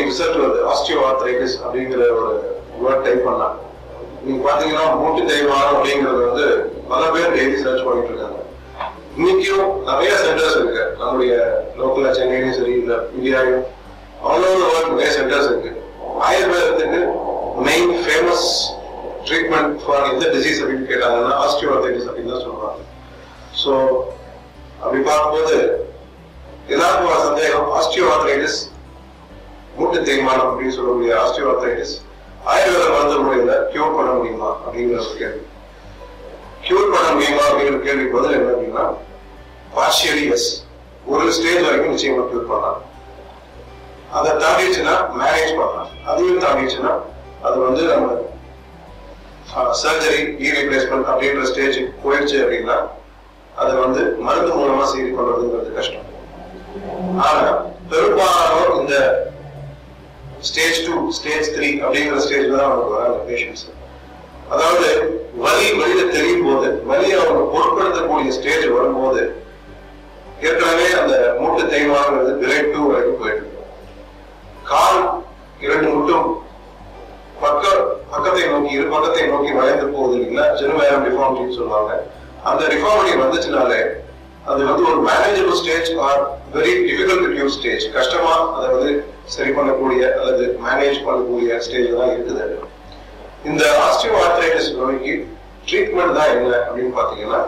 Result வருது osteo arthritis அப்படிங்கிற ஒரு வேர்ட் டைப் பண்ணா நீங்க பாத்தீங்கன்னா மூட்டு தேய்மானம் அப்படிங்கிறது வந்து பல பேர் டெய்லி சர்ச் பண்ணிட்டு இருக்காங்க இன்னைக்கும் நிறைய சென்டர்ஸ் இருக்கு நம்முடைய லோக்கல்ல சென்னையிலும் சரி இல்ல இந்தியாவிலும் ஆல் ஓவர் வேர்ல்ட் நிறைய சென்டர்ஸ் இருக்கு ஆயுர்வேதத்துக்கு மெயின் ஃபேமஸ் ட்ரீட்மெண்ட் ஃபார் எந்த டிசீஸ் அப்படின்னு கேட்டாங்கன்னா ஆஸ்டியோஆர்த்தைட்டிஸ் அப்படின்னு தான் சொல்றாங்க ஸோ அப்படி பார்க்கும்போது எல்லாருக்கும் ஒரு சந்தேகம் ஆஸ்டியோஆர்த்தைட்டிஸ் மூட்டு தேய்மானம் அப்படின்னு சொல்லக்கூடிய ஆஸ்டியோஆர்த்தைட்டிஸ் ஆயுர்வேத மருத்துவ முறையில கியூர் பண்ண முடியுமா அப்படிங்கிற ஒரு கேள்வி கியூர் பண்ண முடியுமா அப்படிங்கிற கேள்வி பதில் என்ன அப்படின்னா பார்ஷியலி எஸ் ஒரு ஸ்டேஜ் வரைக்கும் நிச்சயமா கியூர் பண்ணலாம் அதை தாண்டிடுச்சுன்னா மேரேஜ் பண்ணலாம் அதையும் தாண்டிடுச்சுன்னா அது வந்து நம்ம சர்ஜரி இ ரீப்ளேஸ்மெண்ட் அப்படின்ற ஸ்டேஜ் போயிடுச்சு அப்படின்னா அதை வந்து மருந்து மூலமா சரி பண்றதுங்கிறது கஷ்டம் ஆனா பெரும்பாலானோர் இந்த ஸ்டேஜ் டூ ஸ்டேஜ் த்ரீ அப்படிங்கிற ஸ்டேஜ்ல தான் அவங்களுக்கு வராங்க பேஷண்ட்ஸ் அதாவது வலி வெளியில தெரியும் போது வலியை அவங்க பொருட்படுத்தக்கூடிய ஸ்டேஜ் வரும்போது ஏற்கனவே அந்த மூட்டு தேய்மானங்கிறது கிரேட் டூ வரைக்கும் போயிட்டு இருக்கு. கால் இரண்டு முட்டும் பக்க பக்கத்தை நோக்கி இரு பக்கத்தை நோக்கி வளைந்து போகுது இல்லைங்களா ஜெனுவயம் டிஃபார்மிட்டின்னு சொல்லுவாங்க அந்த டிஃபார்மிட்டி வந்துச்சுனாலே அது வந்து ஒரு manageable stage or very difficult to cure stage கஷ்டமா அதை வந்து சரி பண்ணக்கூடிய அல்லது மேனேஜ் பண்ணக்கூடிய ஸ்டேஜ் தான் இருக்குது இந்த ஆஸ்டியோ ஆர்த்ரைட்டிஸ் நோய்க்கு ட்ரீட்மெண்ட் தான் என்ன அப்படின்னு பாத்தீங்கன்னா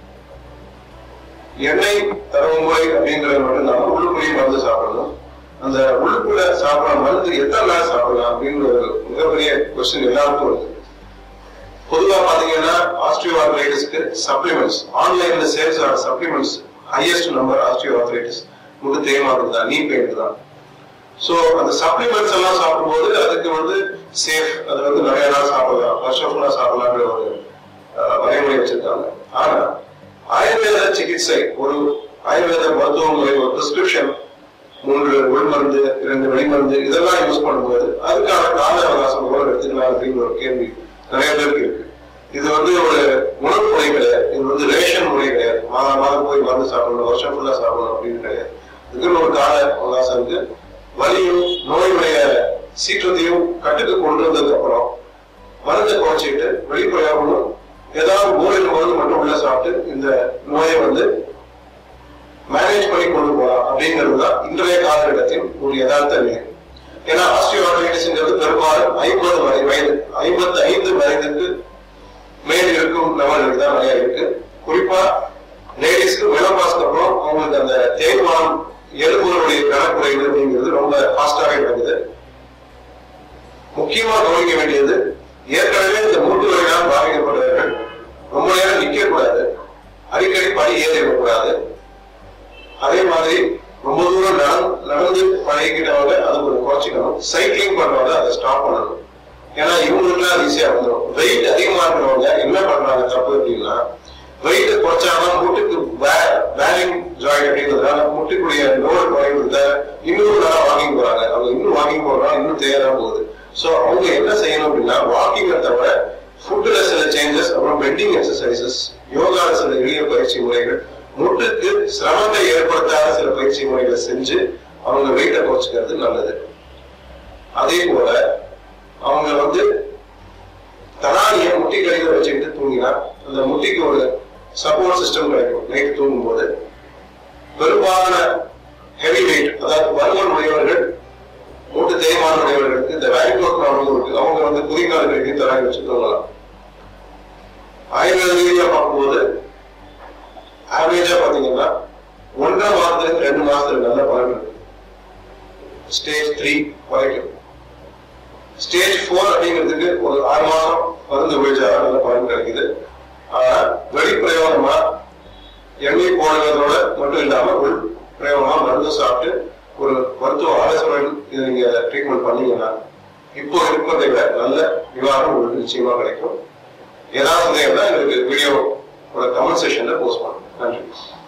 எண்ணெய் தரவு முறை அப்படிங்கறது மட்டும் நம்ம உள்ளுக்குள்ளேயே மருந்து சாப்பிடணும் அந்த உள்ளுக்குள்ள சாப்பிட மருந்து எத்தனை நாள் சாப்பிடலாம் அப்படிங்கிற ஒரு மிகப்பெரிய கொஸ்டின் எல்லாருக்கும் இருக்கு பொதுவா பாத்தீங்கன்னா ஆஸ்டியோ ஆர்த்ரைட்டிஸ்க்கு சப்ளிமெண்ட்ஸ் ஆன்லைன்ல சேல்ஸ் ஆகிற supplements highest number osteoarthritis முழு தேய்மானது தான் நீ பெயின் தான் சோ அந்த சப்ளிமெண்ட்ஸ் எல்லாம் சாப்பிடும்போது அதுக்கு வந்து சேஃப் அது வந்து நிறைய நாள் சாப்பிடலாம் வருஷம் ஃபுல்லா சாப்பிடலாம்ன்ற ஒரு அஹ், வரைமுறை வச்சிருக்காங்க ஆனா ஆயுர்வேத சிகிச்சை ஒரு ஆயுர்வேத மருத்துவ முறை ஒரு பிரிஸ்கிரிப்ஷன் மூன்று உள் மருந்து இரண்டு வெளிமருந்து இதெல்லாம் யூஸ் பண்ணும்போது அதுக்கான கால அவகாசம் எவ்வளவு எடுத்துக்கலாம் அப்படிங்கிற ஒரு கேள்வி நிறைய பேருக்கு இருக்கு இது வந்து ஒரு உணவு முறை கிடையாது இது வந்து ரேஷன் முறை கிடையாது மாதம் மாதம் போய் மருந்து சாப்பிடணும் வருஷம் ஃபுல்லா சாப்பிடணும் அப்படின்னு கிடையாது இதுக்குன்னு ஒரு கால அவகாசம் இருக்கு வலியும் நோயுடைய சீற்றத்தையும் கட்டுக்கு கொண்டு வந்ததுக்கு அப்புறம் மருந்தை குறைச்சிட்டு வெளிப்படையாகணும் ஏதாவது மூலிகை மருந்து மட்டும் உள்ள சாப்பிட்டு இந்த நோயை வந்து மேனேஜ் பண்ணி கொண்டு போகலாம் அப்படிங்கிறது தான் இன்றைய காலகட்டத்தின் ஒரு யதார்த்த நிலை ஏன்னா ஆஸ்டியோஆர்டைட்டிஸ்ங்கிறது பெரும்பாலும் ஐம்பது வரை வயது ஐம்பத்தி ஐந்து வயதுக்கு மேல் இருக்கும் நபர்களுக்கு தான் நிறைய இருக்கு குறிப்பா லேடிஸ்க்கு மெனோபாஸ்க்கு அப்புறம் அவங்களுக்கு அந்த தேய்மானம் எலும்புகளுடைய கனக்குறைவு அப்படிங்கிறது ரொம்ப ஃபாஸ்டாகவே நடக்குது முக்கியமா கவனிக்க வேண்டியது ஏற்கனவே இந்த மூட்டு வலியால் பாதிக்கப்பட்டவர்கள் ரொம்ப நேரம் நிக்க கூடாது அடிக்கடி படி ஏறிடக்கூடாது அதே மாதிரி ரொம்ப தூரம் நடந்து நடந்து பழகிக்கிட்டவங்க அது கொஞ்சம் குறைச்சிக்கணும் சைக்கிளிங் பண்றவங்க அதை ஸ்டாப் பண்ணணும் ஏன்னா இவங்களுக்கு அது ஈஸியா வந்துடும் வெயிட் அதிகமா இருக்கிறவங்க என்ன பண்றாங்க தப்பு அப்படின்னா வெயிட் குறைச்சாதான் முட்டுக்கு பேலிங் ஜாயின் அப்படின்றதுனால முட்டுக்குடைய லோவர் குறைவுறத இன்னும் நல்லா வாக்கிங் போறாங்க அவங்க இன்னும் வாக்கிங் போடுறாங்க இன்னும் தேவைதான் போகுது சோ அவங்க என்ன செய்யணும் அப்படின்னா வாக்கிங்கை தவிர ஃபுட்ல சில சேஞ்சஸ் அப்புறம் பெண்டிங் எக்ஸசைசஸ் யோகால சில எளிய பயிற்சி முறைகள் முட்டுக்கு சிரமத்தை ஏற்படுத்தாத சில பயிற்சி முறைகளை செஞ்சு அவங்க வெயிட்டை குறைச்சிக்கிறது நல்லது அதே போல அவங்க வந்து தலானிய முட்டி கடித வச்சுக்கிட்டு தூங்கினா அந்த முட்டிக்கு ஒரு சப்போர்ட் சிஸ்டம் கிடைக்கும் நைட் தூங்கும் போது பெரும்பாலான ஹெவி வெயிட் அதாவது பருமன் உடையவர்கள் மூட்டு தேய்மான உடையவர்களுக்கு இந்த வேரிகோஸ் ப்ராப்ளம் இருக்கு அவங்க வந்து குதிகால் கட்டி தலானி வச்சு தூங்கலாம் ஆயுர்வேத ரீதியா பார்க்கும்போது ஆவரேஜா பாத்தீங்கன்னா ஒன்றரை மாசத்துக்கு ரெண்டு மாசத்துக்கு நல்ல பலன் இருக்கு ஸ்டேஜ் த்ரீ வரைக்கும் ஸ்டேஜ் ஃபோர் அப்படிங்கிறதுக்கு ஒரு ஆறு மாசம் மருந்து உபயோகிச்சா நல்ல பலன் கிடைக்குது ஆனா வெளிப்பிரயோகமா எண்ணெய் போடுறதோட மட்டும் இல்லாம உள் பிரயோகமா மருந்து சாப்பிட்டு ஒரு மருத்துவ ஆலோசனை இதை நீங்க ட்ரீட்மெண்ட் பண்ணீங்கன்னா இப்போ இருப்பதை விட நல்ல நிவாரணம் உங்களுக்கு நிச்சயமா கிடைக்கும் ஏதாவது சந்தேகம்னா எங்களுக்கு வீடியோ கமெண்ட் செஷன்ல போஸ்ட் பண்ணுங்க நன்றி